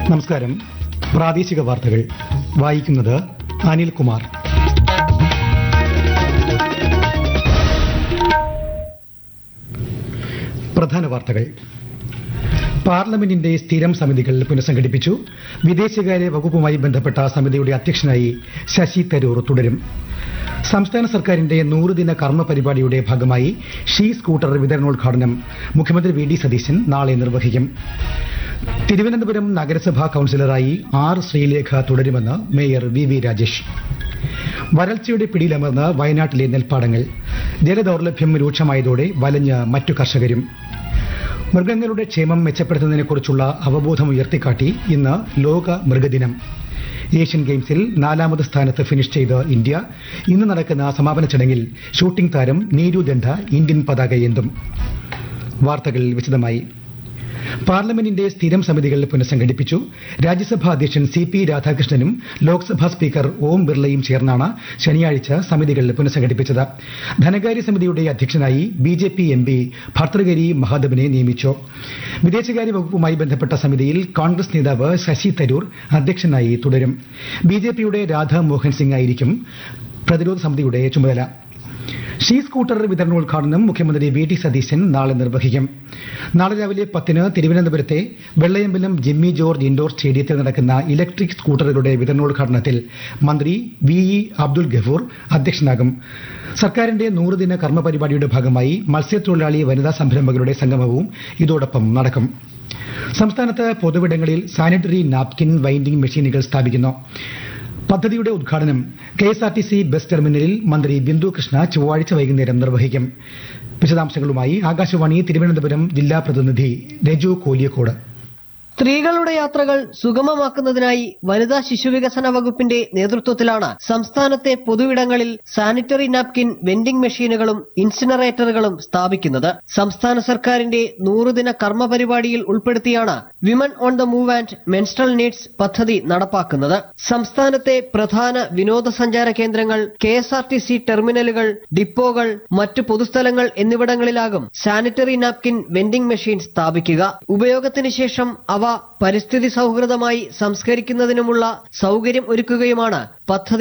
നമസ്കാരം പ്രാദേശിക വാർത്തകൾ വായിക്കുന്നത് അനിൽകുമാർ പ്രധാന വാർത്തകൾ പാർലമെന്റിന്റെ സ്ഥിരം സമിതികൾ പുനഃസംഘടിപ്പിച്ചു വിദേശകാര്യ വകുപ്പുമായി ബന്ധപ്പെട്ട സമിതിയുടെ അധ്യക്ഷനായി ശശി തരൂർ തുടരും സംസ്ഥാന സർക്കാരിന്റെ നൂറുദിന കർമ്മ പരിപാടിയുടെ ഭാഗമായി ഷീ സ്കൂട്ടർ വിതരണോദ്ഘാടനം മുഖ്യമന്ത്രി വി ഡി സതീശൻ നാളെ നിർവഹിക്കും തിരുവനന്തപുരം നഗരസഭാ കൌൺസിലറായി ആർ ശ്രീലേഖ തുടരുമെന്ന് മേയർ വി വി രാജേഷ് വരൾച്ചയുടെ പിടിയിലമർന്ന് വയനാട്ടിലെ നെൽപ്പാടങ്ങൾ ജലദൌർലഭ്യം രൂക്ഷമായതോടെ വലഞ്ഞ് മറ്റു കർഷകരും മൃഗങ്ങളുടെ ക്ഷേമം മെച്ചപ്പെടുത്തുന്നതിനെക്കുറിച്ചുള്ള അവബോധം ഉയർത്തിക്കാട്ടി ഇന്ന് ലോക മൃഗദിനം ഏഷ്യൻ ഗെയിംസിൽ നാലാമത് സ്ഥാനത്ത് ഫിനിഷ് ചെയ്ത് ഇന്ത്യ ഇന്ന് നടക്കുന്ന സമാപന ചടങ്ങിൽ ഷൂട്ടിംഗ് താരം നീരു ദണ്ഡ ഇന്ത്യൻ പതാകയേന്തും വാർത്തകൾ വിശദമായി പാർലമെന്റിന്റെ സ്ഥിരം സമിതികൾ പുനഃസംഘടിപ്പിച്ചു രാജ്യസഭാ അധ്യക്ഷൻ സി പി രാധാകൃഷ്ണനും ലോക്സഭാ സ്പീക്കർ ഓം ബിർളയും ചേർന്നാണ് ശനിയാഴ്ച സമിതികൾ പുനഃസംഘടിപ്പിച്ചത് ധനകാര്യ സമിതിയുടെ അധ്യക്ഷനായി B J P M P Bhartruhari മഹാദേവനെ നിയമിച്ചു വിദേശകാര്യ വകുപ്പുമായി ബന്ധപ്പെട്ട സമിതിയിൽ കോൺഗ്രസ് നേതാവ് ശശി തരൂർ അധ്യക്ഷനായി തുടരും ബി ജെ പിയുടെ രാധാ മോഹൻ സിംഗ് ആയിരിക്കും പ്രതിരോധ സമിതിയുടെ ചുമതല ഷീ സ്കൂട്ടർ വിതരണോദ്ഘാടനം മുഖ്യമന്ത്രി വി ടി സതീശൻ നാളെ നിർവഹിക്കും നാളെ രാവിലെ പത്തിന് തിരുവനന്തപുരത്തെ വെള്ളയമ്പലം ജിമ്മി ജോർജ് ഇൻഡോർ സ്റ്റേഡിയത്തിൽ നടക്കുന്ന ഇലക്ട്രിക് സ്കൂട്ടറുകളുടെ വിതരണോദ്ഘാടനത്തിൽ മന്ത്രി വി ഇ അബ്ദുൽ ഗഫൂർ അധ്യക്ഷനാകും സർക്കാരിന്റെ നൂറുദിന കർമ്മ പരിപാടിയുടെ ഭാഗമായി മത്സ്യത്തൊഴിലാളി വനിതാ സംരംഭകരുടെ സംഗമവും ഇതോടൊപ്പം നടക്കും സംസ്ഥാനത്ത് പൊതുവിടങ്ങളിൽ സാനിറ്ററി നാപ്കിൻ വൈൻഡിംഗ് മെഷീനുകൾ സ്ഥാപിക്കുന്നു പദ്ധതിയുടെ ഉദ്ഘാടനം K S R T C bus ടെർമിനലിൽ മന്ത്രി ബിന്ദു കൃഷ്ണ ചൊവ്വാഴ്ച വൈകുന്നേരം നിർവഹിക്കും വിശദാംശങ്ങളുമായി ആകാശവാണി തിരുവനന്തപുരം ജില്ലാ പ്രതിനിധി രജു കോലിയക്കോട് സ്ത്രീകളുടെ യാത്രകൾ സുഗമമാക്കുന്നതിനായി വനിതാ ശിശുവികസന വകുപ്പിന്റെ നേതൃത്വത്തിലാണ് സംസ്ഥാനത്തെ പൊതുവിടങ്ങളിൽ സാനിറ്ററി നാപ്കിൻ വെൻഡിംഗ് മെഷീനുകളും ഇൻസിനറേറ്ററുകളും സ്ഥാപിക്കുന്നത് സംസ്ഥാന സർക്കാരിന്റെ നൂറുദിന കർമ്മ പരിപാടിയിൽ ഉൾപ്പെടുത്തിയാണ് women on the move and menstrual needs പദ്ധതി നടപ്പാക്കുന്നത് സംസ്ഥാനത്തെ പ്രധാന വിനോദസഞ്ചാര കേന്ദ്രങ്ങൾ K S R T C ടെർമിനലുകൾ ഡിപ്പോകൾ മറ്റു പൊതുസ്ഥലങ്ങൾ എന്നിവിടങ്ങളിലാകും സാനിറ്ററി നാപ്കിൻ വെൻഡിംഗ് മെഷീൻ സ്ഥാപിക്കുക ഉപയോഗത്തിന് ശേഷം അവ പരിസ്ഥിതി സൗഹൃദമായി സംസ്കരിക്കുന്നതിനുമുള്ള സൗകര്യം ഒരുക്കുകയുമാണ് പദ്ധതി